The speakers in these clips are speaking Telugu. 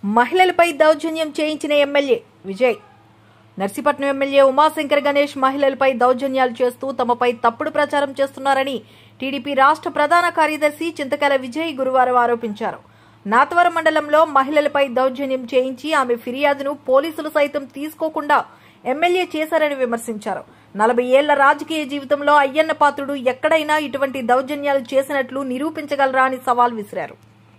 మహిళలపై దౌర్జన్యం చేయించిన ఎమ్మెల్యే విజయ్ నర్సీపట్నం ఎమ్మెల్యే ఉమాశంకర్ గణేష్ మహిళలపై దౌర్జన్యాలు చేస్తూ తమపై తప్పుడు ప్రచారం చేస్తున్నారని టీడీపీ రాష్ట్ర ప్రధాన కార్యదర్శి చింతకాల విజయ్ గురువారం ఆరోపించారు నాతవరం మండలంలో మహిళలపై దౌర్జన్యం చేయించి ఆమె ఫిర్యాదును పోలీసులు సైతం తీసుకోకుండా ఎమ్మెల్యే చేశారని విమర్శించారు నలభై ఏళ్ల రాజకీయ జీవితంలో అయ్యన్న పాత్రుడు ఎక్కడైనా ఇటువంటి దౌర్జన్యాలు చేసినట్లు నిరూపించగలరా అని సవాల్ విసిరారు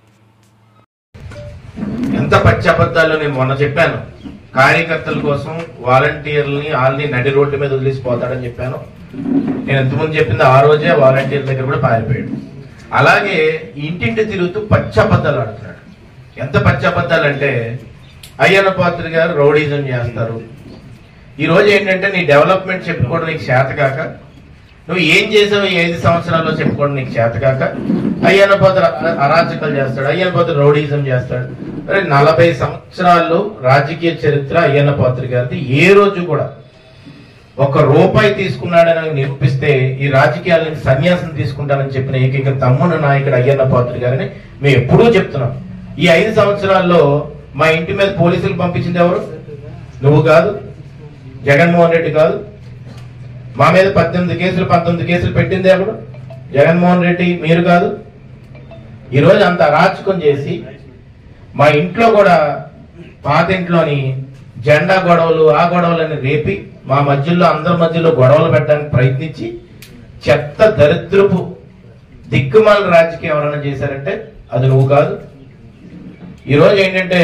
ఎంత పచ్చి అబద్ధాలు నేను మొన్న చెప్పాను కార్యకర్తల కోసం వాలంటీర్లని వాళ్ళని నడి రోడ్డు మీద వదిలేసిపోతాడని చెప్పాను నేను ఎంతమంది చెప్పింది ఆ రోజే వాలంటీర్ దగ్గర కూడా పారిపోయాడు అలాగే ఇంటింటి తిరుగుతూ పచ్చి అబద్ధాలు ఆడుతున్నాడు ఎంత పచ్చి అబద్ధాలు అంటే అయ్యన్న పాత్ర గారు రౌడీజం చేస్తారు ఈ రోజు ఏంటంటే నీ డెవలప్మెంట్ చెప్పుకోవడం నీకు చేత కాక నువ్వు ఏం చేసావు ఈ ఐదు సంవత్సరాల్లో చెప్పుకోవడం నీకు చేత కాక అయ్యన్న పోత అరాచకాలు చేస్తాడు అయ్యన్న పోత రౌడీజం చేస్తాడు అరే నలభై సంవత్సరాల్లో రాజకీయ చరిత్ర అయ్యన్న పాత్ర గారిది ఏ రోజు కూడా ఒక రూపాయి తీసుకున్నాడని నిరూపిస్తే ఈ రాజకీయాల నుంచి సన్యాసం తీసుకుంటానని చెప్పిన ఏకైక తమ్ముడు నాయకుడు అయ్యన్న పాత్ర గారిని మేము ఎప్పుడూ చెప్తున్నాం ఈ ఐదు సంవత్సరాల్లో మా ఇంటి మీద పోలీసులు పంపించింది ఎవరు నువ్వు కాదు జగన్మోహన్ రెడ్డి కాదు మా మీద పద్దెనిమిది కేసులు పంతొమ్మిది కేసులు పెట్టింది ఎవరు జగన్మోహన్ రెడ్డి మీరు కాదు ఈరోజు అంత అరాచకం చేసి మా ఇంట్లో కూడా పాత ఇంట్లోని జెండా గొడవలు ఆ గొడవలని రేపి మా మధ్యలో అందరి మధ్యలో గొడవలు పెట్టడానికి ప్రయత్నించి చెత్త దరిద్రపు దిక్కుమాల రాజకీయం ఎవరైనా చేశారంటే అది నువ్వు కాదు ఈరోజు ఏంటంటే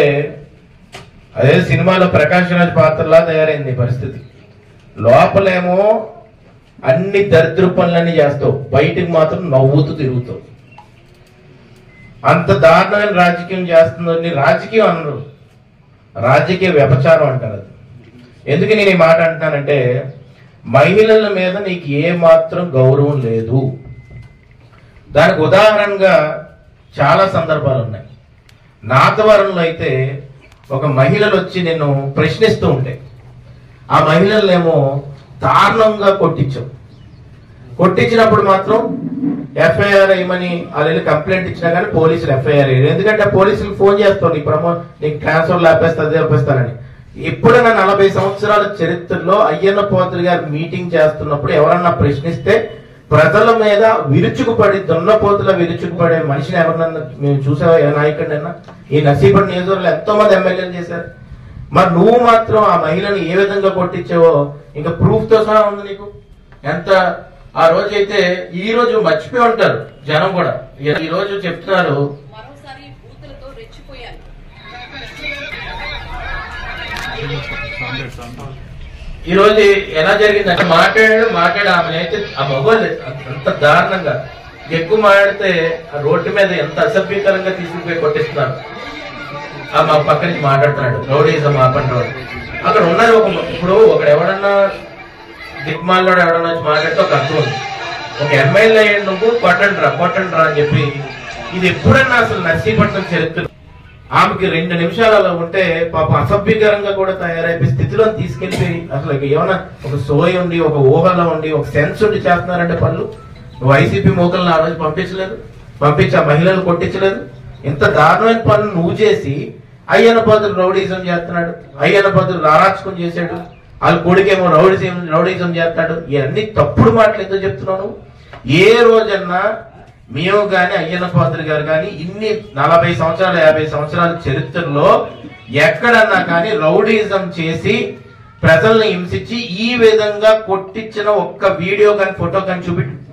అదే సినిమాలో ప్రకాష్ రాజ్ పాత్రలా తయారైంది ఈ పరిస్థితి లోపలేమో అన్ని దరిద్ర పనులన్నీ చేస్తావు బయటికి మాత్రం నవ్వుతూ తిరుగుతావు అంత దారుణమైన రాజకీయం చేస్తుందని రాజకీయం అనరు రాజకీయ వ్యపచారం అంటారు అది ఎందుకు నేను ఈ మాట అంటున్నానంటే మహిళల మీద నీకు ఏ మాత్రం గౌరవం లేదు దానికి ఉదాహరణగా చాలా సందర్భాలు ఉన్నాయి నాతవరంలో అయితే ఒక మహిళలు వచ్చి నిన్ను ప్రశ్నిస్తూ ఉంటే ఆ మహిళలనేమో దారుణంగా కొట్టించావు కొట్టించినప్పుడు మాత్రం ఎఫ్ఐఆర్ అయ్యమని వాళ్ళు వెళ్ళి కంప్లైంట్ ఇచ్చినా కానీ పోలీసులు ఎఫ్ఐఆర్ అయ్యారు ఎందుకంటే పోలీసులు ఫోన్ చేస్తావు నీ ప్రమో నీకు ట్రాన్స్ఫర్ లేపేస్తుంది లేపేస్తానని ఎప్పుడైనా నలభై సంవత్సరాల చరిత్రలో అయ్యన్న పోతులు గారు మీటింగ్ చేస్తున్నప్పుడు ఎవరన్నా ప్రశ్నిస్తే ప్రజల మీద విరుచుకుపడి దున్నపోతుల విరుచుకుపడే మనిషిని ఎవరినన్నా మేము చూసావా ఏ నాయకుడినైనా ఈ నసీపడి నియోజకవర్గంలో ఎంతో మంది ఎమ్మెల్యేలు చేశారు మరి నువ్వు మాత్రం ఆ మహిళను ఏ విధంగా కొట్టించావో ఇంకా ప్రూఫ్ తో సహా ఉంది నీకు ఎంత ఆ రోజు అయితే ఈ రోజు మర్చిపోయి ఉంటారు జనం కూడా ఈ రోజు చెప్తున్నారు మరోసారి బూతులతో రెచ్చిపోయారు ఈ రోజు ఎలా జరిగిందంటే మాట్లాడాడు మాట్లాడు ఆమె అయితే ఆ మగవాళ్ళు అంత దారుణంగా ఎక్కువ మాట్లాడితే ఆ రోడ్డు మీద ఎంత అసభ్యకరంగా తీసుకుపోయి కొట్టిస్తున్నారు ఆ మా పక్క నుంచి మాట్లాడుతున్నాడు రౌడీజం ఆపండి రోడ్ అక్కడ ఉన్నది ఒక ఇప్పుడు ఒకడు ఎవడన్నా దిక్మాల్లో ఎవడన్నా వచ్చి మాట్లాడితే ఒక అర్థం ఉంది ఒక ఎమ్మెల్యే అయ్యి నువ్వు కొట్టండి రా కొట్టండి రా అని చెప్పి ఇది ఎప్పుడన్నా అసలు నర్సీపట్నం చరిత్ర ఆమెకి రెండు నిమిషాలు అలా ఉంటే పాప అసభ్యకరంగా కూడా తయారైపోయి స్థితిలో తీసుకెళ్లి అసలు ఇక ఏమన్నా ఒక సోయి ఉండి ఒక ఊహలో ఉండి ఒక సెన్స్ ఉండి చేస్తున్నారంటే పనులు నువ్వు వైసీపీ మూకలను ఆ రోజు పంపించలేదు పంపించి ఆ మహిళలు కొట్టించలేదు ఇంత దారుణమైన పనులు నువ్వు చేసి అయ్యన్న పద్ధతులు రౌడీజం చేస్తున్నాడు అయ్యన్న పద్ధతులు అరాచకం చేశాడు వాళ్ళ కొడుకేమో రౌడీజం రౌడీజం చేస్తాడు ఇవన్నీ తప్పుడు మాటలు ఎందుకు చెప్తున్నావు నువ్వు? ఏ రోజన్నా మేము గాని అయ్యన్న పాత్ర గారు కానీ ఇన్ని నలభై సంవత్సరాల యాభై సంవత్సరాల చరిత్రలో ఎక్కడన్నా కానీ రౌడీజం చేసి ప్రజల్ని హింసించి ఈ విధంగా కొట్టించిన ఒక్క వీడియో కానీ ఫోటో కానీ చూపి